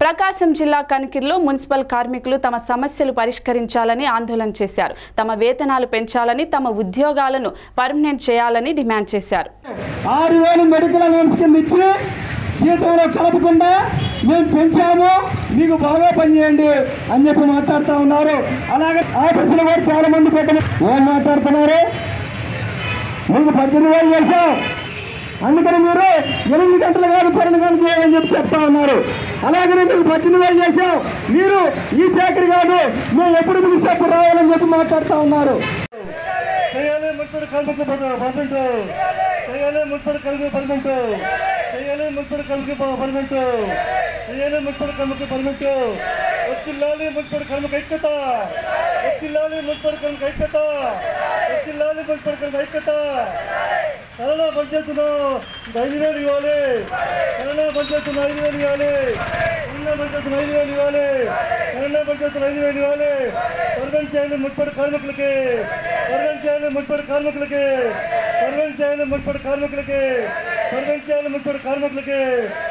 ప్రకాశం జిల్లా కనికిర్లో మున్సిపల్ కార్మికులు తమ సమస్యలు పరిష్కరించాలని ఆందోళన చేశారు తమ వేతనాలు పెంచాలని తమ ఉద్యోగాలను పర్మనెంట్ చేయాలని డిమాండ్ చేశారు ఆరు వేలు మెడికల్ అలవెన్స్ కింద ఇచ్చి జీతంలో కలపకుండా మేము పెంచాము మీకు బాగా పనిచేయండి అని చెప్పి మాట్లాడుతూ ఉన్నారు అలాగే ఆఫీసులో కూడా చాలా మంది పెట్టిన ఏం మాట్లాడుతున్నారు మీకు పద్దెనిమిది వేలు చేశాం అందుకని మీరు ఎనిమిది గంటలు కాదు పన్నెండు గంటలు చేయమని చెప్పి చెప్తా ఉన్నారు అలాగనే మీకు పద్దెనిమిది వేలు చేశాం మీరు ఈ చాకరి కాదు మేము ఎప్పుడు పిలిస్తే అప్పుడు రావాలని చెప్పి మాట్లాడుతూ ఉన్నారు చేయాలి మున్సిపల్ కార్మిక పర్మనెంట్ చేయాలి మున్సిపల్ కార్మిక పర్మనెంట్ చేయాలి మున్సిపల్ కార్మిక పర్మనెంట్ చేయాలి మున్సిపల్ కార్మిక పర్మనెంట్ వచ్చిల్లాలి మున్సిపల్ కార్మిక ఐక్యత వచ్చిల్లాలి మున్సిపల్ కార్మిక ఐక్యత వచ్చిల్లాలి మున్సిపల్ కార్మిక ఐక్యత కరోనా పంచాయతీలో ఐదు వేలు ఇవ్వాలి కరోనా పంచాయతీలో ఐదు వేలు ఇవ్వాలి కరోనా పంచాయతీలో ఐదు వేలు ఇవ్వాలి కరోనా పంచాయతీలో ఐదు వేలు ఇవ్వాలి పర్మనెంట్ చేయాలి మున్సిపల్ కార్మికులకి పర్మనెంట్ చేయాలి మున్సిపల్ కార్మికులకి పర్మనెంట్ చేయాలి మున్సిపల్ కార్మికులకి పర్మనెంట్ చేయాలి మున్సిపల్ కార్మికులకి